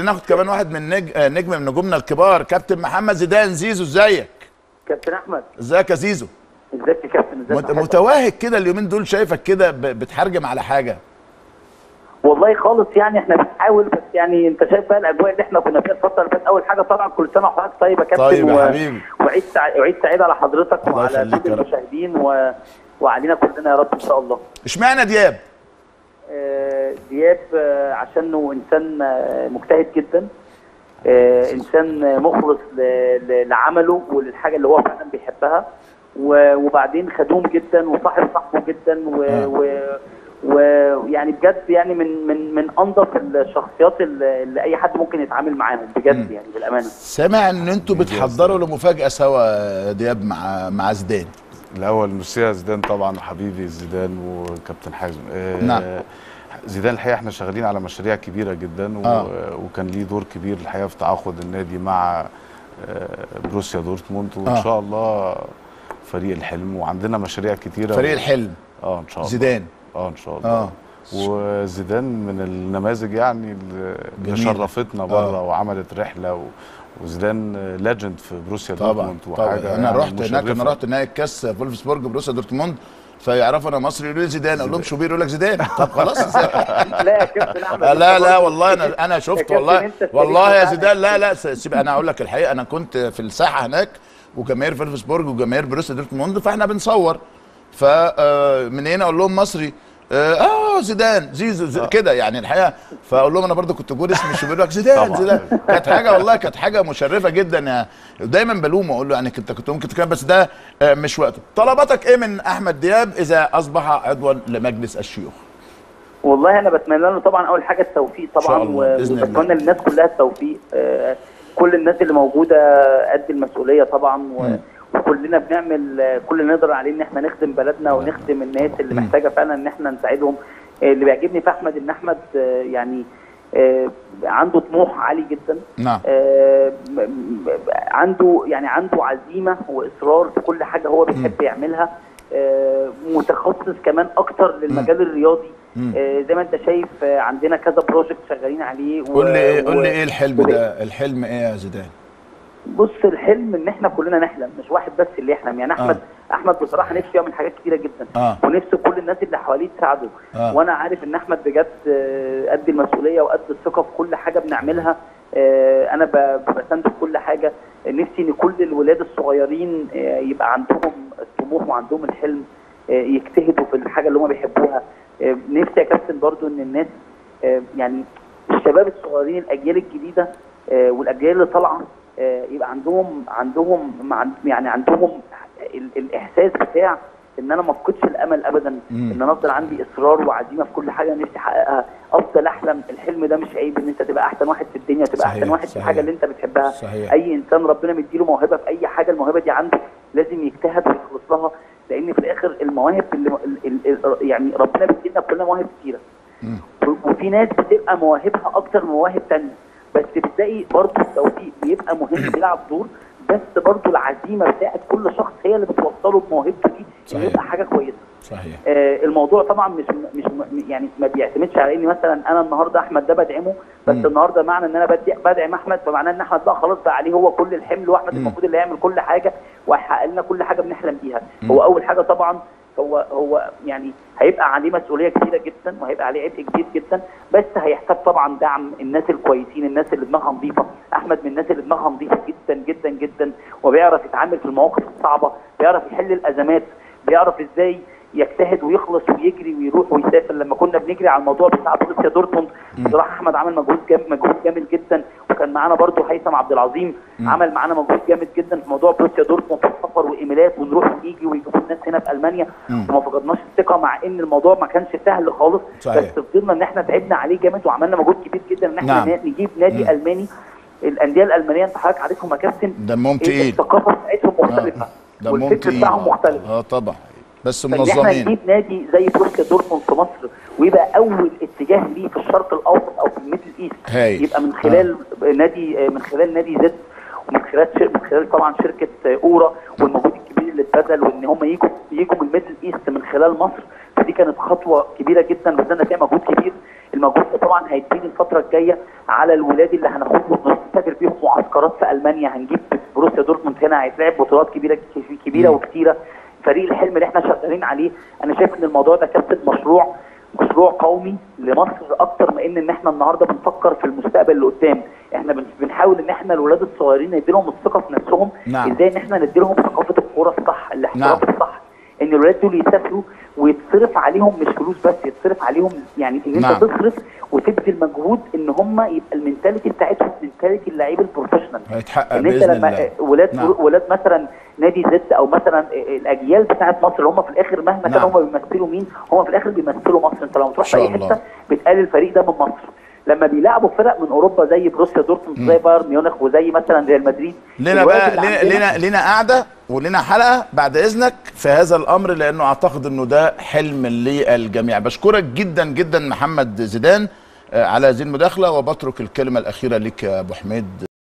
ناخد كمان واحد من نج... آه، نجم من نجومنا الكبار كابتن محمد زيدان زيزو ازيك كابتن احمد ازيك يا زيزو ازيك يا كابتن ازيك مت... يا حسن؟ متوهج كده اليومين دول شايفك كده ب... بتحرجم على حاجه والله خالص يعني احنا بنحاول بس يعني انت شايف بقى الاجواء اللي احنا كنا فيها الفتره اللي فاتت اول حاجه طبعا كل سنه وحضرتك طيب يا كابتن طيب يا حبيبي. وعيد سع... وعيد سعيد على حضرتك الله وعلى يخليك كل يا رب. المشاهدين و... وعلينا كلنا يا رب ان شاء الله اشمعنى دياب آه، دياب آه، عشانه انسان آه، مجتهد جدا آه، انسان مخلص ل- ل- لعمله وللحاجه اللي هو فعلا بيحبها و- وبعدين خدوم جدا وصاحب صاحبه جدا آه. و- و- ويعني بجد يعني من من من انظف الشخصيات اللي اللي اي حد ممكن يتعامل معاهم بجد يعني بالامانه سامع ان انتوا بتحضروا لمفاجاه سوا يا دياب مع مع زيدان الاول ميرسي يا زيدان طبعا حبيبي زيدان وكابتن حازم آه، نعم. زيدان الحقيقه احنا شغالين على مشاريع كبيره جدا و... آه. وكان ليه دور كبير الحقيقه في تعاقد النادي مع آه، بروسيا دورتموند وان آه. شاء الله فريق الحلم وعندنا مشاريع كتيره فريق الحلم اه ان شاء الله زيدان اه ان شاء الله اه وزيدان من النماذج يعني اللي اللي جميلة. شرفتنا بره آه. وعملت رحله و... وزيدان ليجند في بروسيا طبعا دورتموند طبعا وحاجه انا يعني رحت هناك انا مشرفة. رحت نهائي الكاس فولفسبورج بروسيا دورتموند فيعرفوا انا مصري يقولوا لي زيدان اقول لهم شوبير يقول لك زيدان طب خلاص لا يا كابتن احمد لا لا والله انا انا شفت كابتن والله أنت التاريخ والله يا بتاعنا. زيدان لا لا س- سيب انا اقول لك الحقيقه انا كنت في الساحه هناك وجماهير فولفسبورج وجماهير بروسيا دورتموند فاحنا بنصور فمن هنا اقول لهم مصري اه آه، زيدان زيزو زي كده يعني الحقيقه فاقول لهم انا برضو كنت بقول اسم الشوبير يقول لك زيدان طبعاً. زيدان كانت حاجه والله كانت حاجه مشرفه جدا يعني دايما بلومه اقول له يعني كنت كنت ممكن تتكلم بس ده آه، مش وقته طلباتك ايه من احمد دياب اذا اصبح عضوا لمجلس الشيوخ والله انا بتمنى له طبعا اول حاجه التوفيق إن شاء طبعا الله، و- بإذن الله. وبتمنى للناس كلها التوفيق آه، كل الناس اللي موجوده قد المسؤوليه طبعا و- مم. وكلنا بنعمل آه، كل اللي نقدر عليه ان احنا نخدم بلدنا ونخدم الناس اللي مم. محتاجه فعلا ان احنا نساعدهم آه، اللي بيعجبني في احمد ان احمد آه، يعني آه، عنده طموح عالي جدا نعم آه، م- م- عنده يعني عنده عزيمه واصرار في كل حاجه هو بيحب يعملها آه، متخصص كمان اكتر للمجال الرياضي مم. آه، زي ما انت شايف آه، عندنا كذا بروجكت شغالين عليه و- قول لي ايه قول و- لي ايه الحلم و- ده الحلم ايه يا زيدان بص الحلم ان احنا كلنا نحلم مش واحد بس اللي يحلم يعني احمد احمد بصراحه نفسه يعمل حاجات كتيره جدا آه. ونفسه كل الناس اللي حواليه تساعده آه. وانا عارف ان احمد بجد آه، قد المسؤوليه وقد الثقه في كل حاجه بنعملها آه، انا ب- بسنده في كل حاجه نفسي ان كل الولاد الصغيرين آه، يبقى عندهم الطموح وعندهم الحلم آه، يجتهدوا في الحاجه اللي هم بيحبوها آه، نفسي يا كابتن برضو ان الناس آه، يعني الشباب الصغيرين الاجيال الجديده آه، والاجيال اللي طالعه آه، يبقى عندهم عندهم مع- يعني عندهم ال- الاحساس بتاع ان انا ما افقدش الامل ابدا مم. ان انا افضل عندي اصرار وعزيمه في كل حاجه نفسي احققها افضل احلم الحلم ده مش عيب ان انت تبقى احسن واحد في الدنيا تبقى صحيح، احسن واحد في صحيح. الحاجه اللي انت بتحبها صحيح. اي انسان ربنا مديله موهبه في اي حاجه الموهبه دي عنده لازم يجتهد ويخلص لها لان في الاخر المواهب اللي ال- ال- ال- يعني ربنا بيدينا كلنا مواهب كتيره مم. وفي ناس بتبقى مواهبها اكتر من مواهب تانية بس بتلاقي برضه التوفيق بيبقى مهم بيلعب دور بس برضه العزيمه بتاعت كل شخص هي اللي بتوصله بموهبته دي صحيح. انه يبقى حاجه كويسه صحيح آه الموضوع طبعا مش مش م- يعني ما بيعتمدش على اني مثلا انا النهارده احمد ده بدعمه بس مم. النهارده معنى ان انا بدي- بدعم احمد فمعناه ان احمد بقى خلاص بقى عليه هو كل الحمل واحمد مم. المفروض اللي يعمل كل حاجه وهيحقق لنا كل حاجه بنحلم بيها مم. هو اول حاجه طبعا هو هو يعني هيبقى عليه مسؤوليه كبيره جدا وهيبقى عليه عبء كبير جدا بس هيحتاج طبعا دعم الناس الكويسين الناس اللي دماغها نظيفه احمد من الناس اللي دماغها نظيفه جدا جدا جدا وبيعرف يتعامل في المواقف الصعبه بيعرف يحل الازمات بيعرف ازاي يجتهد ويخلص ويجري ويروح ويسافر لما كنا بنجري على الموضوع بتاع بروسيا دورتموند بصراحه احمد عمل مجهود جامد مجهود جامد جدا وكان معانا برضو هيثم عبد العظيم عمل معانا مجهود جامد جدا في موضوع بروسيا دورتموند سفر وايميلات ونروح ونيجي ويجيبوا الناس هنا في المانيا مم. وما فقدناش الثقه مع ان الموضوع ما كانش سهل خالص صحيح. بس فضلنا ان احنا تعبنا عليه جامد وعملنا مجهود كبير جدا ان احنا نعم. نجيب نادي مم. الماني الانديه الالمانيه انت حضرتك عارفهم يا كابتن دمهم إيه تقيل الثقافه بتاعتهم مختلفه دمهم والفكر تقيل بتاعهم مختلف اه طبعا بس فان احنا منظمين نجيب نادي زي بروسيا دورتموند في مصر ويبقى اول اتجاه ليه في الشرق الاوسط او في الميدل ايست هايل. يبقى من خلال نادي من خلال نادي زد ومن خلال شر... من خلال طبعا شركه اورا والمجهود الكبير اللي اتبذل وان هم يجوا يجوا من الميدل ايست من خلال مصر فدي كانت خطوه كبيره جدا بذلنا فيها مجهود كبير المجهود ده طبعا هيديني الفتره الجايه على الولاد اللي هناخدهم نسافر بيهم معسكرات في المانيا هنجيب بروسيا دورتموند هنا هيتلعب بطولات كبيره كبيره وكتيره فريق الحلم اللي احنا شغالين عليه انا شايف ان الموضوع ده كابتن مشروع مشروع قومي لمصر اكتر ما ان ان احنا النهارده بنفكر في المستقبل اللي قدام احنا بن- بنحاول ان احنا الولاد الصغيرين نديلهم الثقه في نفسهم نعم. ازاي ان احنا نديلهم ثقافه الكوره الصح الاحتراف نعم. الصح ان الولاد دول يسافروا ويتصرف عليهم مش فلوس بس يتصرف عليهم يعني ان انت نعم. تصرف وتبذل مجهود ان هم يبقى المنتاليتي بتاعتهم منتاليتي اللعيب البروفيشنال هيتحقق ان انت باذن لما الله ولاد نعم. ولاد مثلا نادي زد او مثلا الاجيال بتاعت مصر اللي هم في الاخر مهما نعم. كانوا هم بيمثلوا مين هم في الاخر بيمثلوا مصر انت لما تروح في شاء اي الله. حته بيتقال الفريق ده من مصر لما بيلعبوا فرق من اوروبا زي بروسيا دورتموند زي بايرن ميونخ وزي مثلا ريال مدريد لنا الولاد بقى اللي لنا عندنا- لنا لنا قعده ولنا حلقه بعد اذنك في هذا الامر لانه اعتقد انه ده حلم للجميع بشكرك جدا جدا محمد زيدان آه، على هذه المداخله وبترك الكلمه الاخيره لك يا ابو حميد